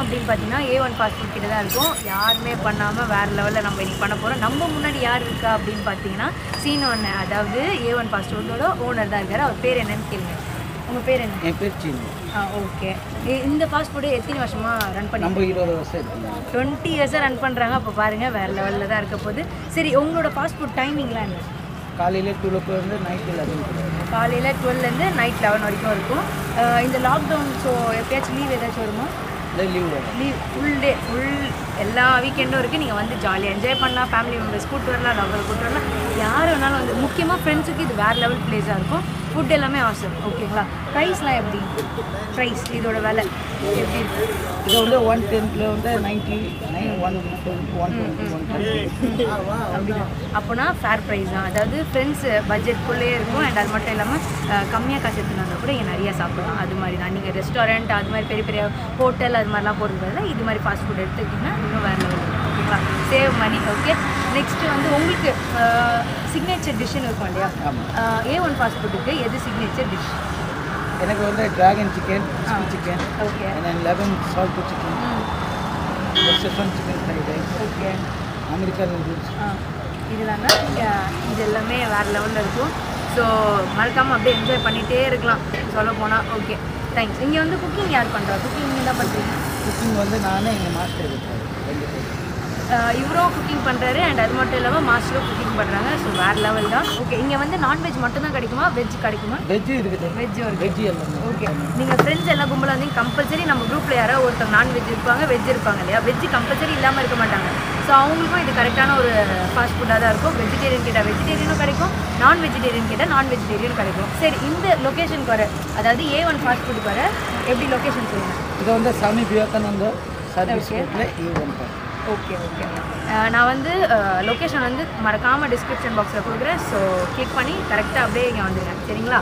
அப்படின்னு பார்த்தீங்கன்னா ஏ one fast food கிட்ட தான் இருக்கும் யாருமே பண்ணாமல் வேறு லெவலில் நம்ம இன்னைக்கு பண்ண போகிறோம் நம்ம முன்னாடி யார் இருக்கா அப்படின்னு பார்த்தீங்கன்னா சீன் ஒன்று அதாவது ஏ ஒன் ஃபாஸ்ட் ஃபுட்டோட ஓனர் தான் இருக்கார் அவர் பேர் என்னன்னு கேளுங்க உங்கள் பேர் என்ன என் பேர் சீனு ஆ ஓகே இந்த ஃபாஸ்ட் ஃபுட்டு எத்தனை வருஷமாக ரன் பண்ணி நம்ம இருபது வருஷம் இருக்குங்க டுவெண்ட்டி இயர்ஸாக ரன் பண்ணுறாங்க அப்போ பாருங்கள் வேறு லெவலில் தான் இருக்க போகுது சரி உங்களோட ஃபாஸ்ட் ஃபுட் டைமிங்லாம் என்ன காலையில் டூ ஓ இருந்து நைட்டு லெவன் காலையில் டுவெல்லேருந்து நைட் லெவன் வரைக்கும் இருக்கும் அஹ் இந்த லாக்டவுன் ஸோ எப்பயாச்சும் லீவ் ஏதாச்சும் வருமா இல்லை லீவ் வரும் லீவ் ஃபுல் டே ஃபுல் எல்லா வீக்கெண்டும் இருக்குது நீங்கள் வந்து ஜாலியாக என்ஜாய் பண்ணலாம் ஃபேமிலி மெம்பர்ஸ் கூட்டு வரலாம் லவர் கூட்டு வரலாம் யார் வேணாலும் வந்து முக்கியமாக ஃப்ரெண்ட்ஸுக்கு இது வேறு லெவல் பிளேஸாக இருக்கும் ஃபுட் எல்லாமே ஆசம் ஓகேங்களா ப்ரைஸ்லாம் எப்படி ப்ரைஸ் இதோட விலை எப்படி இருக்கு இது வந்து ஒன் டென்த்தில் வந்து ninety nine one one twenty one twenty அப்படிதான் அப்போனா ஃபேர் ப்ரைஸ் தான் அதாவது ஃப்ரெண்ட்ஸ் பட்ஜெட்குள்ளேயே இருக்கும் அண்ட் அது மட்டும் இல்லாமல் கம்மியாக காசு எடுத்துன்னு வந்தால் கூட இங்கே நிறையா சாப்பிடலாம் அது மாதிரி தான் நீங்கள் ரெஸ்டாரண்ட் அது மாதிரி பெரிய பெரிய ஹோட்டல் அது மாதிரிலாம் போகிறது பதிலாக இது மாதிரி ஃபாஸ்ட் ஃபுட் எடுத்துக்கிட்டிங்கன்னா இன்னும் வேறு லெவல் ஓகேங்களா சேவ் மணி ஓகே நெக்ஸ்ட்டு வந்து உங்களுக்கு சிக்னேச்சர் டிஷ்ஷுன்னு இருக்கும் இல்லையா ஆமாம் ஏ ஒன் ஃபாஸ்ட் ஃபுட்டுக்கு எது சிக்னேச்சர் டிஷ் எனக்கு வந்து டிராகன் சிக்கன் ஆ. Chicken okay and eleven salt chicken செஃபன் chicken fried rice okay American noodles ஆ இதெல்லாம் தான் இது எல்லாமே வேறு லெவலில் இருக்கும் ஸோ மறக்காமல் அப்படியே என்ஜாய் பண்ணிகிட்டே இருக்கலாம் சொல்ல போனால் ஓகே தேங்க்ஸ் இங்கே வந்து குக்கிங் யார் பண்ணுறா குக்கிங் நீங்கள் தான் பண்ணுறீங்க குக்கிங் வந்து நானே எங்கள் மாஸ்டர் இருக்காரு ரெண்டு பேர் இவரும் குக்கிங் பண்ணுறாரு அண்ட் அது மட்டும் இல்லாமல் மாஸ்டரும் குக்கிங் பண்ணுறாங்க ஸோ வேறு லெவல் தான் ஓகே இங்கே வந்து நான்வெஜ் மட்டும்தான் கிடைக்குமா வெஜ் கிடைக்குமா வெஜ்ஜு இருக்குது வெஜ்ஜும் இருக்குது வெஜ்ஜு எல்லாமே ஓகே நீங்கள் ஃப்ரெண்ட்ஸ் எல்லாம் கும்பலாக வந்து கம்பல்சரி நம்ம குரூப்பில் யாராவது ஒருத்தர் நான்வெஜ் இருப்பாங்க வெஜ் இருப்பாங்க இல்லையா வெஜ் கம்பல்சரி இல்லாமல் இருக்க மாட்டாங்க ஸோ அவங்களுக்கும் இது கரெக்டான ஒரு ஃபாஸ்ட் ஃபுட்டாக தான் இருக்கும் வெஜிடேரியன் கேட்டால் வெஜிடேரியனும் கிடைக்கும் நான் வெஜிடேரியன் கேட்டால் நான் வெஜிடேரியன் கிடைக்கும் சரி இந்த லொக்கேஷனுக்கு வர அதாவது ஏ ஒன் ஃபாஸ்ட் ஃபுட்டுக்கு வர எப்படி லொக்கேஷன் சொல்லுங்கள் இது வந்து சாமி விவேகானந்த சர்வீஸ் Okay. ரோட்டில் A one park okay okay நான் வந்து லொக்கேஷன் வந்து மறக்காமல் டிஸ்கிரிப்ஷன் பாக்ஸில் கொடுக்குறேன் ஸோ கிளிக் பண்ணி கரெக்டாக அப்படியே இங்கே வந்துடுங்க சரிங்களா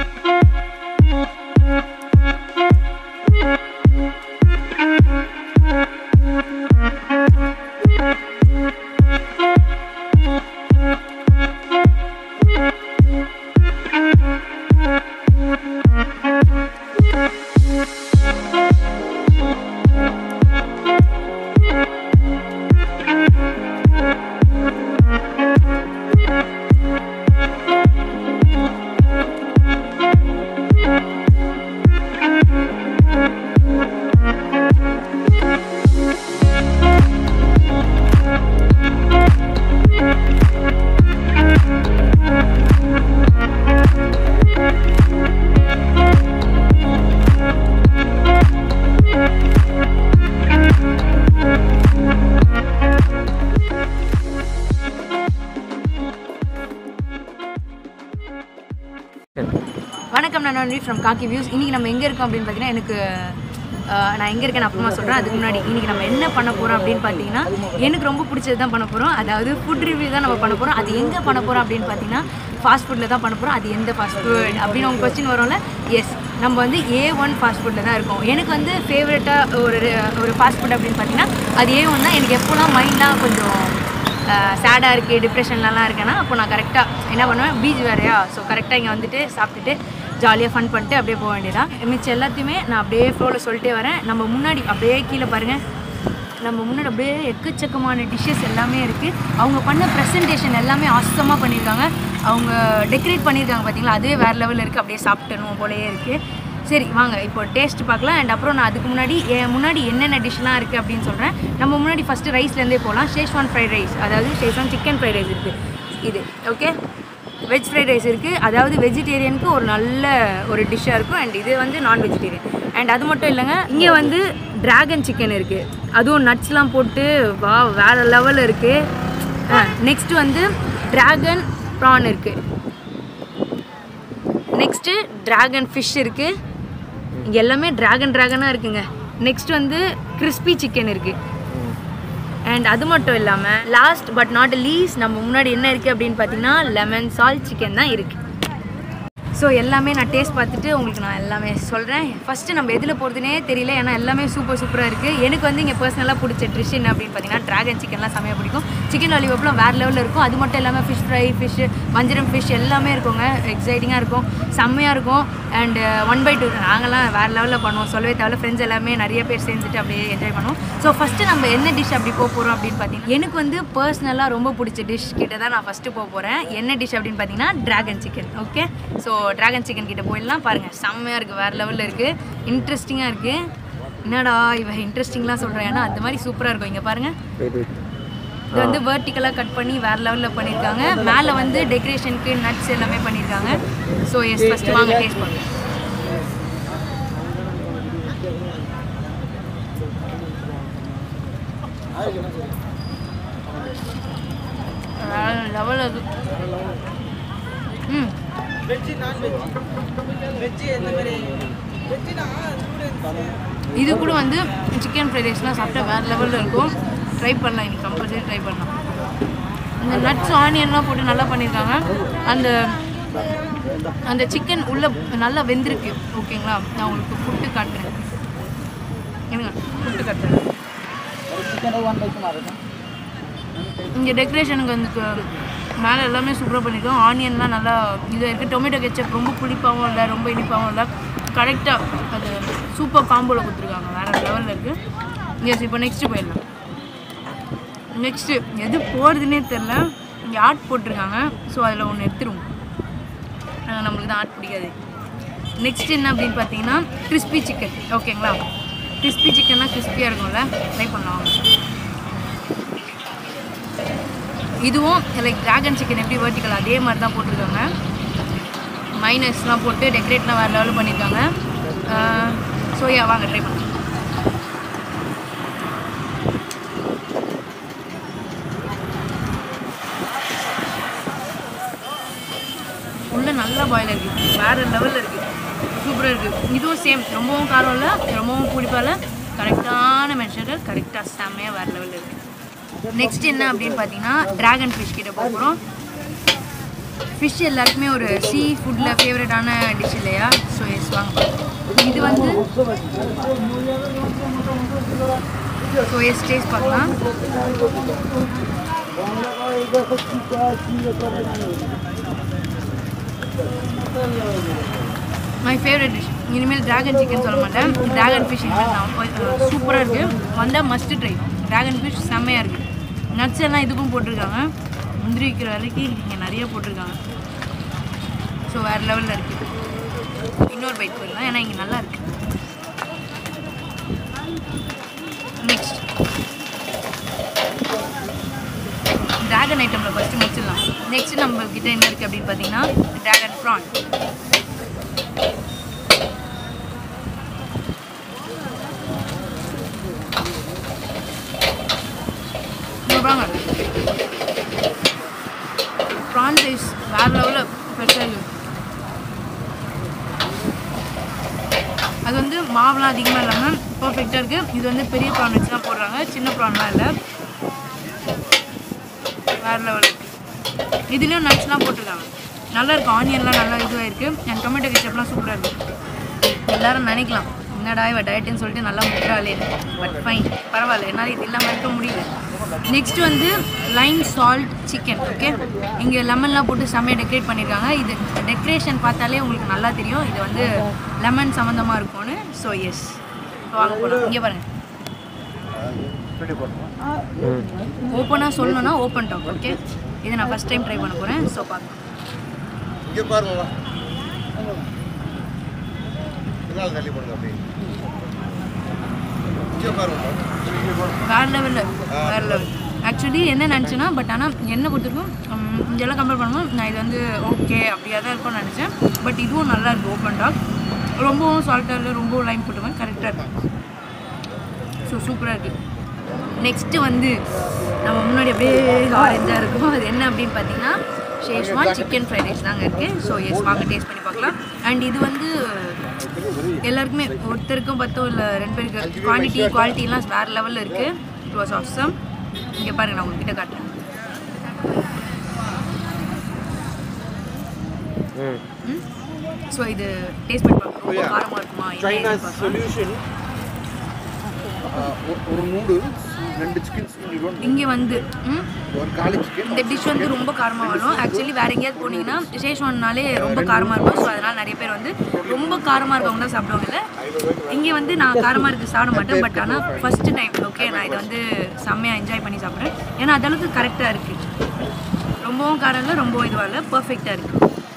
வணக்கம் நான் நன்றி ஃப்ரம் காக்கி வியூஸ் இன்றைக்கி நம்ம எங்கே இருக்கோம் அப்படின்னு பார்த்தீங்கன்னா எனக்கு அஹ், நான் எங்கே இருக்கேன் அப்புறமா சொல்கிறேன் அதுக்கு முன்னாடி இன்றைக்கி நம்ம என்ன பண்ண போகிறோம் அப்படின்னு பார்த்தீங்கன்னா எனக்கு ரொம்ப பிடிச்சது தான் பண்ண போகிறோம் அதாவது ஃபுட் ரிவ்யூ தான் நம்ம பண்ண போகிறோம் அது எங்கே பண்ண போகிறோம் அப்படின்னு பார்த்தீங்கன்னா ஃபாஸ்ட் ஃபுட்டில் தான் பண்ண போகிறோம் அது எந்த ஃபாஸ்ட் ஃபுட் அப்படின்னு உங்கள் கொஸ்டின் வரும்ல எஸ் நம்ம வந்து ஏ ஒன் ஃபாஸ்ட் ஃபுட்டில் தான் இருக்கோம் எனக்கு வந்து ஃபேவரட்டாக ஒரு ஒரு ஃபாஸ்ட் ஃபுட் அப்படின்னு பார்த்தீங்கன்னா அது ஏ ஒன் தான் எனக்கு எப்போலாம் மைண்ட்லாம் கொஞ்சம் சேடாக இருக்குது டிப்ரெஷன்லலாம் இருக்கேன்னா அப்போ நான் கரெக்டாக என்ன பண்ணுவேன் பீச் வேறையா ஸோ கரெக்டாக இங்கே வந்துட்டு சாப்பிட்டுட்டு ஜாலியாக ஃபன் பண்ணிட்டு அப்படியே போக வேண்டியதான் மிச்சம் எல்லாத்தையுமே நான் அப்படியே ஃப்ளோவில் சொல்லிட்டே வரேன் நம்ம முன்னாடி அப்படியே கீழே பாருங்கள் நம்ம முன்னாடி அப்படியே எக்கச்சக்கமான டிஷ்ஷஸ் எல்லாமே இருக்குது அவங்க பண்ண ப்ரெசன்டேஷன் எல்லாமே அவசமாக பண்ணியிருக்காங்க அவங்க டெக்கரேட் பண்ணியிருக்காங்க பார்த்தீங்களா அதுவே வேறு லெவலில் இருக்குது அப்படியே சாப்பிட்டணும் போலயே இருக்குது சரி வாங்க இப்போ டேஸ்ட் பார்க்கலாம் அண்ட் அப்புறம் நான் அதுக்கு முன்னாடி என் முன்னாடி என்னென்ன டிஷ்லாம் இருக்குது அப்படின்னு சொல்கிறேன் நம்ம முன்னாடி ஃபஸ்ட்டு ரைஸ்லேருந்தே போகலாம் ஷேஷ்வான் ஃப்ரைட் ரைஸ் அதாவது ஷேஷ்வான் சிக்கன் ஃப்ரைட் ரைஸ் இருக்குது இது ஓகே வெஜ் ஃப்ரைட் ரைஸ் இருக்குது அதாவது வெஜிடேரியனுக்கு ஒரு நல்ல ஒரு டிஷ்ஷாக இருக்கும் அண்ட் இது வந்து நான் வெஜிடேரியன் அண்ட் அது மட்டும் இல்லைங்க இங்கே வந்து டிராகன் சிக்கன் இருக்குது அதுவும் நட்ஸ்லாம் போட்டு வா வேறு லெவலில் இருக்குது நெக்ஸ்ட் வந்து டிராகன் ப்ரான் இருக்குது நெக்ஸ்ட்டு டிராகன் ஃபிஷ் இருக்குது இங்கே எல்லாமே டிராகன் டிராகனாக இருக்குங்க நெக்ஸ்ட் வந்து கிறிஸ்பி சிக்கன் இருக்குது அண்ட் அது மட்டும் இல்லாமல் லாஸ்ட் பட் நாட் லீஸ்ட் நம்ம முன்னாடி என்ன இருக்குது அப்படின்னு பார்த்தீங்கன்னா லெமன் சால்ட் சிக்கன் தான் இருக்குது ஸோ எல்லாமே நான் டேஸ்ட் பார்த்துட்டு உங்களுக்கு நான் எல்லாமே சொல்கிறேன் ஃபஸ்ட்டு நம்ம எதில் போகிறதுனே தெரியல ஏன்னா எல்லாமே சூப்பர் சூப்பராக இருக்குது எனக்கு வந்து இங்கே பர்சனலாக பிடிச்ச ட்ரிஷ் என்ன அப்படின்னு பார்த்தீங்கன்னா ட்ராகன் சிக்கன்லாம் செமையாக பிடிக்கும் சிக்கன் லாலிபாப்லாம் வேறு லெவலில் இருக்கும் அது மட்டும் இல்லாமல் ஃபிஷ் ஃப்ரை ஃபிஷ் வஞ்சரம் ஃபிஷ் எல்லாமே இருக்குங்க எக்ஸைட்டிங்காக இருக்கும் செம்மையாக இருக்கும் அண்ட் ஒன் பை டூ நாங்கள்லாம் வேறு லெவலில் பண்ணுவோம் சொல்லவே தேவையில்ல ஃப்ரெண்ட்ஸ் எல்லாமே நிறைய பேர் சேர்ந்துட்டு அப்படியே என்ஜாய் பண்ணுவோம் ஸோ ஃபஸ்ட்டு நம்ம என்ன டிஷ் அப்படி போக போகிறோம் அப்படின்னு பார்த்தீங்கன்னா எனக்கு வந்து பர்சனலாக ரொம்ப பிடிச்ச டிஷ் கிட்ட தான் நான் ஃபஸ்ட்டு போக போகிறேன் என்ன டிஷ் அப்படின்னு பார்த்தீங்கன்னா dragon chicken okay so dragon chicken கிட்ட போயிடலாம் பாருங்கள் செம்மையாக இருக்குது வேறு லெவலில் இருக்குது இன்ட்ரெஸ்டிங்காக இருக்குது என்னடா இவன் இன்ட்ரெஸ்டிங்லாம் சொல்கிறேன் ஏன்னா அந்த மாதிரி சூப்பராக இருக்கும் இங்கே பாருங்கள் இது வந்து வெர்டிக்கலாக கட் பண்ணி வேறு லெவலில் பண்ணியிருக்காங்க மேலே வந்து டெக்கரேஷனுக்கு நட்ஸ் எல்லாமே பண்ணியிருக்காங்க ஸோ எஸ் ஃபஸ்ட்டு வாங்க டேஸ்ட் பண்ணுங்க லெவலில் இருக்கு ம் வெஜ்ஜு நான்வெஜ் வெஜ்ஜு எந்த மாதிரி வெஜ்ஜுனா இது கூட வந்து சிக்கன் ஃப்ரைட் ரைஸ்லாம் சாப்பிட்டா வேறு லெவலில் இருக்கும் ட்ரை பண்ணலாம் இன்னைக்கு கம்பல்சரி ட்ரை பண்ணலாம் இந்த நட்ஸ் ஆனியன்லாம் போட்டு நல்லா பண்ணியிருக்காங்க அந்த அந்த சிக்கன் உள்ள நல்லா வெந்திருக்கு ஓகேங்களா நான் உங்களுக்கு புட்டு காட்டுறேன் இருங்க புட்டு காட்டுறேன் சிக்கன் ஒன் பைக்கு மாறுது இங்கே டெக்கரேஷனுக்கு வந்து மேலே எல்லாமே சூப்பராக பண்ணியிருக்கோம் ஆனியன்லாம் நல்லா இதாக இருக்குது டொமேட்டோ கெச்சப் ரொம்ப புளிப்பாகவும் இல்லை ரொம்ப இனிப்பாகவும் இல்லை கரெக்டாக அது சூப்பர் காம்போவில் கொடுத்துருக்காங்க வேறு லெவலில் இருக்குது எஸ் இப்போ நெக்ஸ்ட்டு போயிடலாம் நெக்ஸ்ட்டு எது போகிறதுனே தெரில இங்கே ஆர்ட் போட்டிருக்காங்க ஸோ அதில் ஒன்று எடுத்துருவோம் ஆனால் நம்மளுக்கு தான் ஆர்ட் பிடிக்காது நெக்ஸ்ட் என்ன அப்படின்னு பார்த்தீங்கன்னா கிறிஸ்பி சிக்கன் ஓகேங்களா கிறிஸ்பி சிக்கன்னா கிறிஸ்பியாக இருக்கும்ல ட்ரை பண்ணலாம் வாங்க. இதுவும் லைக் டிராகன் சிக்கன் எப்படி vertical அதே மாதிரி தான் போட்டிருக்காங்க மைனஸ்லாம் போட்டு டெக்கரேட்லாம் வேறு லெவலில் பண்ணியிருக்காங்க ஸோ யா வாங்க ட்ரை பண்ணலாம் உள்ள நல்லா பாயில் இருக்குது வேறு லெவலில் இருக்குது சூப்பராக இருக்குது இதுவும் சேம் ரொம்பவும் காரம் இல்லை ரொம்பவும் புளிப்பாக இல்லை கரெக்டான மெஷர்கள் கரெக்டாக செம்மையாக வேறு லெவலில் இருக்குது நெக்ஸ்ட் என்ன அப்படின்னு பார்த்தீங்கன்னா டிராகன் ஃபிஷ் கிட்ட போக போகிறோம் ஃபிஷ் எல்லாருக்குமே ஒரு சீ ஃபுட்டில் ஃபேவரட்டான டிஷ் இல்லையா ஸோ எஸ் வாங்க பார்க்கலாம். இது வந்து ஸோ எஸ் டேஸ்ட் பார்க்கலாம் மை ஃபேவரட் டிஷ் இனிமேல் டிராகன் சிக்கன் சொல்ல மாட்டேன் டிராகன் ஃபிஷ் இனிமேல் சூப்பராக இருக்குது வந்தால் மஸ்ட் ட்ரை டிராகன் ஃபிஷ் செம்மையாக இருக்குது நட்ஸ் எல்லாம் இதுக்கும் போட்டிருக்காங்க முந்திரி வைக்கிற வரைக்கும் இங்கே நிறைய போட்டிருக்காங்க ஸோ வேறு லெவலில் இருக்குது இன்னொரு பைக் போயிடலாம் ஏன்னா இங்கே நல்லா இருக்குது நெக்ஸ்ட் டிராகன் ஐட்டமில் ஃபஸ்ட்டு முடிச்சிடலாம் நெக்ஸ்ட் நம்ம கிட்ட என்ன இருக்குது அப்படின்னு பார்த்தீங்கன்னா டிராகன் ப்ரான் இங்க பாருங்க ப்ரான் ரைஸ் வேறு லெவலில் பெருசாக இருக்குது அது வந்து மாவுலாம் அதிகமாக இல்லாமல் பர்ஃபெக்டாக இருக்குது இது வந்து பெரிய ப்ரான் வச்சு தான் போடுறாங்க சின்ன ப்ரான்லாம் இல்லை வேறு லெவல் இருக்குது இதுலேயும் நட்ஸ்லாம் போட்டிருக்காங்க நல்லா இருக்கும் ஆனியன்லாம் நல்லா இதுவாக இருக்குது அண்ட் டொமேட்டோ கெச்சப்லாம் சூப்பராக இருக்குது எல்லாரும் நினைக்கலாம் என்னடா இவ டயட்டுன்னு சொல்லிட்டு நல்லா முட்டுறாளே பட் ஃபைன் பரவாயில்ல என்னால் இது இல்லாமல் இருக்க முடியல நெக்ஸ்ட் வந்து லைம் சால்ட் சிக்கன் ஓகே இங்கே லெமன்லாம் போட்டு செம்மையாக டெக்கரேட் பண்ணியிருக்காங்க இது டெக்கரேஷன் பார்த்தாலே உங்களுக்கு நல்லா தெரியும் இது வந்து லெமன் சம்மந்தமாக இருக்கும்னு ஸோ எஸ் வாங்க போகலாம் இங்கே பாருங்கள் ஓப்பனாக சொல்லணும்னா ஓப்பன் டாக் ஓகே இதை நான் ஃபஸ்ட் டைம் ட்ரை பண்ண போகிறேன் ஸோ பார்க்கலாம் இங்கே பாருங்க பின்னால் தள்ளி போடுங்க அப்படியே இங்கே பாருங்க வேறு லெவலில் வேறு லெவல் ஆக்சுவலி என்ன நினச்சேன்னா பட் ஆனால் என்ன பொறுத்திருக்கும் உம், இதெல்லாம் கம்பேர் பண்ணும்போது நான் இது வந்து ஓகே அப்படியே தான் இருக்கும்னு நினச்சேன் பட் இதுவும் நல்லா இருக்குது ஓப்பன் டாக் ரொம்பவும் சால்ட்டாக இல்லை ரொம்பவும் லைம் போட்டுவேன் கரெக்டாக இருக்கும் ஸோ சூப்பராக இருக்குது நெக்ஸ்ட்டு வந்து நம்ம முன்னாடி அப்படியே ஆரஞ்சாக இருக்கும் அது என்ன அப்படின்னு பார்த்தீங்கன்னா ஷேஷ்வான் சிக்கன் ஃப்ரைட் ரைஸ் தாங்க இருக்குது ஸோ எஸ் வாங்க டேஸ்ட் பண்ணி பார்க்கலாம் அண்ட் இது வந்து எல்லாருக்குமே ஒருத்தருக்கும் பத்தோ இல்லை ரெண்டு பேருக்கு குவான்டிட்டி குவாலிட்டிலாம் வேறு லெவலில் இருக்குது இட் வாஸ் ஆசம் இங்கே பாருங்க நான் உங்ககிட்ட காட்டுறேன் ஸோ இது டேஸ்ட் பண்ணி பார்க்கணும் ரொம்ப காரமாக இருக்குமா என்ன China's ஏதுன்னு பார்க்கலாம். solution uh, ஒரு- ஒரு நூடுல்ஸ் ரெண்டு சிக்கன்ஸ் நீங்கள் இங்கே வந்து ம், ஒரு காலி சிக்கன் இந்த டிஷ் வந்து ரொம்ப காரமாக வரும் ஆக்சுவலி வேற எங்கேயாவது போனீங்கன்னா சேஷ்வான்னாலே ரொம்ப காரமாக இருக்கும் ஸோ அதனால் நிறைய பேர் வந்து ரொம்ப காரமாக இருக்கவங்க தான் சாப்பிடுவாங்க இல்லை இங்கே வந்து நான் காரமாக இருக்கு சாப்பிட மாட்டேன் பட் ஆனால் ஃபஸ்ட்டு டைம் ஓகே நான் இதை வந்து செம்மையாக என்ஜாய் பண்ணி சாப்பிட்றேன் ஏன்னா அதளவுக்கு கரெக்டாக இருக்குது ரொம்பவும் காரம் இல்லை ரொம்பவும் இதுவாக இல்லை பர்ஃபெக்டாக இருக்குது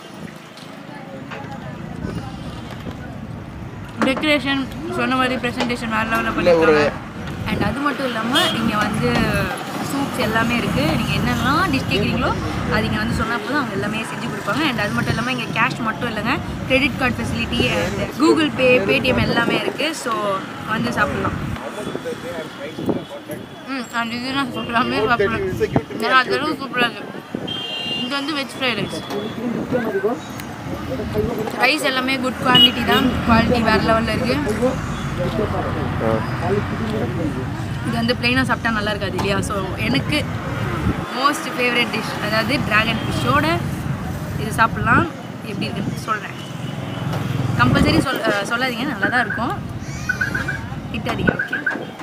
டெக்கரேஷன் சொன்ன மாதிரி ப்ரெசன்டேஷன் வேறு லெவலில் பண்ணியிருக்காங்க அண்ட் அது மட்டும் இல்லாமல் இங்கே வந்து சூப்ஸ் எல்லாமே இருக்குது நீங்கள் என்னெல்லாம் டிஷ் கேட்குறீங்களோ அது இங்கே வந்து சொன்னப்போ தான் அவங்க எல்லாமே செஞ்சு கொடுப்பாங்க அண்ட் அது மட்டும் இல்லாமல் இங்கே கேஷ் மட்டும் இல்லைங்க credit card facility and Google Pay Paytm எல்லாமே இருக்குது ஸோ வந்து சாப்பிட்லாம் ம் அண்ட் இது நான் சொல்லலாமே சாப்பிட்றேன் ஏன்னா அது அளவுக்கு சூப்பராக இருக்குது இது வந்து வெஜ் ஃப்ரைட் ரைஸ் ரைஸ் எல்லாமே குட் குவாலிட்டி தான் குவாலிட்டி வேறு லெவலில் இருக்குது இது வந்து பிளெயினாக சாப்பிட்டா நல்லா இருக்காது இல்லையா ஸோ எனக்கு மோஸ்ட் ஃபேவரட் டிஷ் அதாவது ட்ராகன் ஃபிஷ்ஷோட இது சாப்பிட்லாம் எப்படி இருக்குன்னு சொல்கிறேன் கம்பல்சரி சொல் அஹ் சொல்லாதீங்க நல்லா தான் இருக்கும் திட்டாதீங்க ஓகே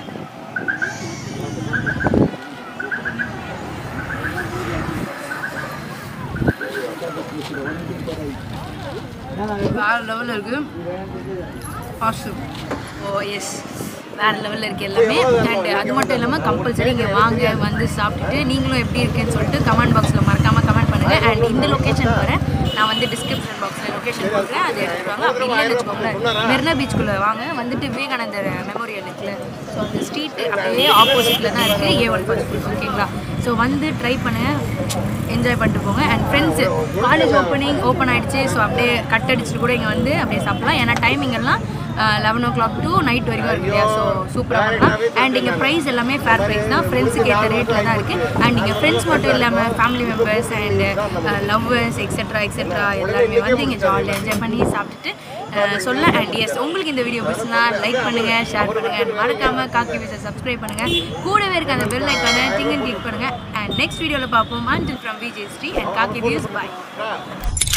வேறு லெவலில் இருக்குது ஆசம் ஓ எஸ் வேறு லெவலில் இருக்குது எல்லாமே அண்ட் அது மட்டும் இல்லாமல் கம்பல்சரி இங்கே வாங்க வந்து சாப்பிட்டுட்டு நீங்களும் எப்படி இருக்குன்னு சொல்லிட்டு கமெண்ட் பாக்ஸில் மறக்காமல் கமெண்ட் பண்ணுங்கள் அண்ட் இந்த லொக்கேஷன் வர நான் வந்து டிஸ்கிரிப்ஷன் பாக்ஸில் லொக்கேஷன் கொடுக்குறேன் அதை எடுத்துட்டு வாங்க அப்படி இல்லைன்னு வச்சுக்கோங்களேன் மெரினா பீச்சுக்குள்ளே வாங்க வந்துட்டு விவேகானந்தர் மெமோரியல் இருக்குல்ல ஸோ அந்த ஸ்ட்ரீட்டு அப்படியே ஆப்போசிட்டில் தான் இருக்குது ஏ ஒன் ஃபாஸ்ட் ஃபுட் ஓகேங்களா ஸோ வந்து ட்ரை பண்ணுங்கள் என்ஜாய் பண்ணிட்டு போங்க and friends college opening open ஆயிடுச்சு ஸோ அப்படியே கட் அடிச்சுட்டு கூட இங்கே வந்து அப்படியே சாப்பிடலாம் ஏன்னா டைமிங் எல்லாம் eleven o'clock to night வரைக்கும் இருக்கு இல்லையா ஸோ சூப்பராக பண்ணலாம் அண்ட் இங்கே ப்ரைஸ் எல்லாமே ஃபேர் ப்ரைஸ் தான் ஃப்ரெண்ட்ஸுக்கு ஏற்ற ரேட்டில் தான் இருக்குது அண்ட் இங்கே ஃப்ரெண்ட்ஸ் மட்டும் இல்லாமல் family members and lovers etcetera etcetera எல்லாருமே வந்து இங்கே ஜாலியாக என்ஜாய் பண்ணி சாப்பிட்டுட்டு அஹ், சொல்ல அண்ட் எஸ் உங்களுக்கு இந்த வீடியோ பிடிச்சிருந்தா லைக் பண்ணுங்கள் ஷேர் பண்ணுங்கள் and மறக்காம காக்கி விசை சப்ஸ்கிரைப் பண்ணுங்கள் கூடவே இருக்க அந்த பெல் ஐக்கானை டிங்கன் கிளிக் பண்ணுங்கள் அண்ட் நெக்ஸ்ட் வீடியோவில் பார்ப்போம் until from Vijay Sri and காக்கி வியூஸ் பாய்